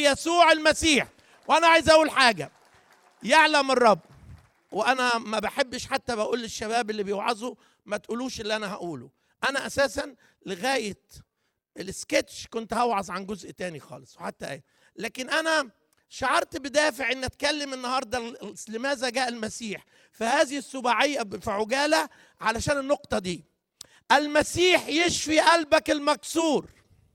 يسوع المسيح وانا عايز اقول حاجه يعلم الرب وانا ما بحبش حتى بقول للشباب اللي بيوعظوا ما تقولوش اللي انا هقوله انا اساسا لغايه السكتش كنت هوعظ عن جزء تاني خالص وحتى ايه لكن انا شعرت بدافع ان اتكلم النهارده لماذا جاء المسيح فهذه السباعيه في عجاله علشان النقطه دي المسيح يشفي قلبك المكسور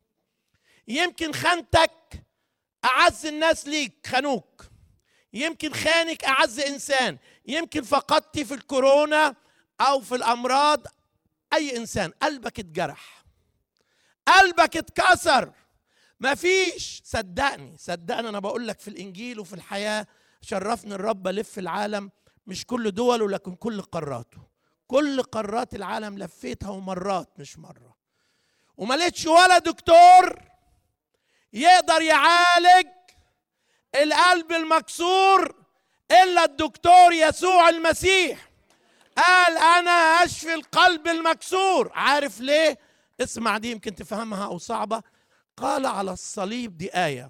يمكن خانتك اعز الناس ليك خانوك يمكن خانك اعز انسان يمكن فقدت في الكورونا او في الامراض اي انسان قلبك اتجرح قلبك اتكسر مفيش صدقني صدقني انا بقول لك في الانجيل وفي الحياه شرفني الرب الف العالم مش كل دوله لكن كل قاراته كل قارات العالم لفيتها ومرات مش مره وما لقيتش ولا دكتور يقدر يعالج القلب المكسور الا الدكتور يسوع المسيح قال انا اشفي القلب المكسور عارف ليه اسمع دي يمكن تفهمها او صعبه قال على الصليب دي ايه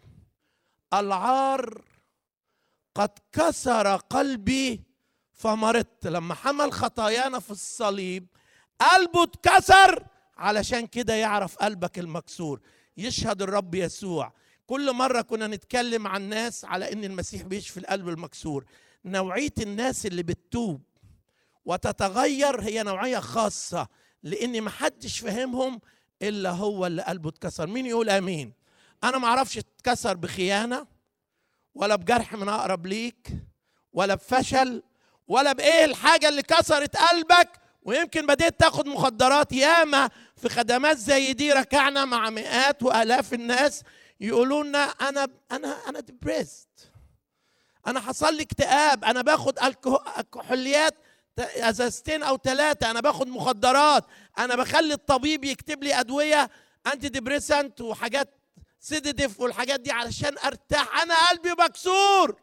العار قد كسر قلبي فمرضت لما حمل خطايانا في الصليب قلبه اتكسر علشان كده يعرف قلبك المكسور يشهد الرب يسوع كل مرة كنا نتكلم عن ناس على ان المسيح بيشفي القلب المكسور نوعية الناس اللي بتتوب وتتغير هي نوعية خاصة لان محدش فاهمهم الا هو اللي قلبه اتكسر مين يقول امين انا معرفش اتكسر بخيانة ولا بجرح من اقرب ليك ولا بفشل ولا بايه الحاجة اللي كسرت قلبك ويمكن بديت تاخد مخدرات ياما في خدمات زي دي ركعنا مع مئات والاف الناس يقولوا لنا انا انا انا ديبريست انا حصل لي اكتئاب انا باخد كحوليات ازازتين او ثلاثه انا باخد مخدرات انا بخلي الطبيب يكتب لي ادويه انتي ديبريسنت وحاجات سيديتيف والحاجات دي علشان ارتاح انا قلبي مكسور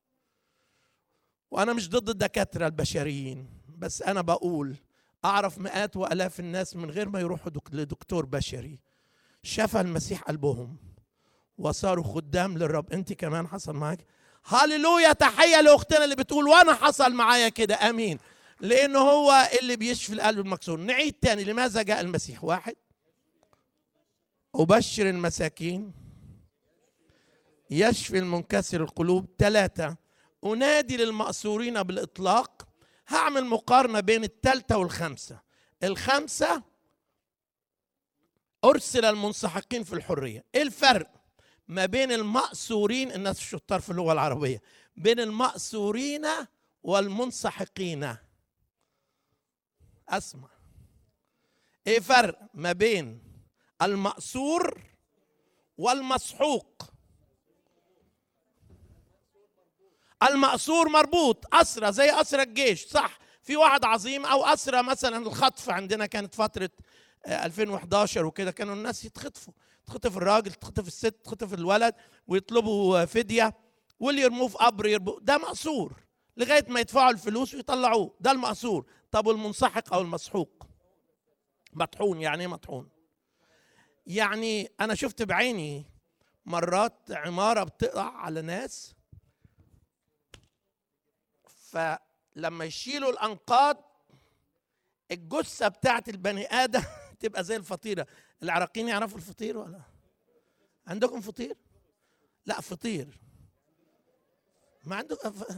وانا مش ضد الدكاتره البشريين بس انا بقول اعرف مئات والاف الناس من غير ما يروحوا لدكتور بشري شفى المسيح قلبهم وصاروا خدام للرب انت كمان حصل معاك هللويا تحيه لاختنا اللي بتقول وانا حصل معايا كده امين لانه هو اللي بيشفي القلب المكسور نعيد تاني لماذا جاء المسيح واحد أبشر المساكين يشفي المنكسر القلوب ثلاثة أنادي للمأسورين بالإطلاق هعمل مقارنة بين الثالثة والخامسة الخامسة أرسل المنسحقين في الحرية إيه الفرق ما بين المأسورين الناس الشطار في اللغة العربية بين المأسورين والمنسحقين أسمع إيه فرق ما بين المأسور والمسحوق المأسور مربوط أسرة زي أسرة الجيش صح في واحد عظيم أو أسرة مثلا الخطف عندنا كانت فترة 2011 وكده كانوا الناس يتخطفوا تخطف الراجل تخطف الست تخطف الولد ويطلبوا فدية واللي يرموه في قبر يرموه ده مأسور لغاية ما يدفعوا الفلوس ويطلعوه ده المأسور طب والمنسحق أو المسحوق مطحون يعني ايه مطحون يعني أنا شفت بعيني مرات عمارة بتقع على ناس فلما يشيلوا الأنقاض الجثة بتاعت البني آدم تبقى زي الفطيرة العراقيين يعرفوا الفطير ولا عندكم فطير لا فطير ما عندكم ف...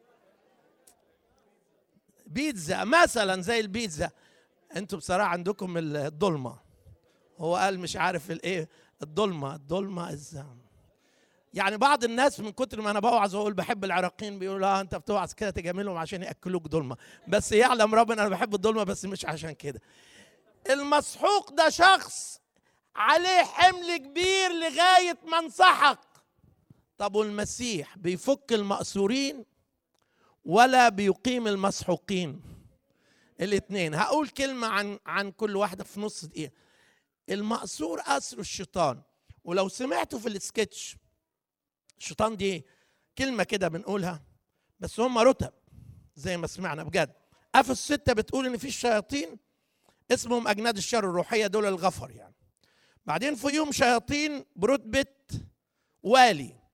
بيتزا مثلا زي البيتزا انتوا بصراحة عندكم الضلمة هو قال مش عارف الايه الضلمة الضلمة الزام يعني بعض الناس من كتر ما انا بوعظ واقول بحب العراقيين بيقولوا لا انت بتوعظ كده تجاملهم عشان ياكلوك ضلمه بس يعلم ربنا انا بحب الضلمه بس مش عشان كده المسحوق ده شخص عليه حمل كبير لغايه ما انسحق طب والمسيح بيفك المأسورين ولا بيقيم المسحوقين الاثنين هقول كلمه عن عن كل واحده في نص دقيقه المأسور أسر الشيطان ولو سمعتوا في السكتش الشيطان دي كلمة كده بنقولها بس هم رتب زي ما سمعنا بجد أفس ستة بتقول إن في شياطين اسمهم أجناد الشر الروحية دول الغفر يعني بعدين في يوم شياطين برتبة والي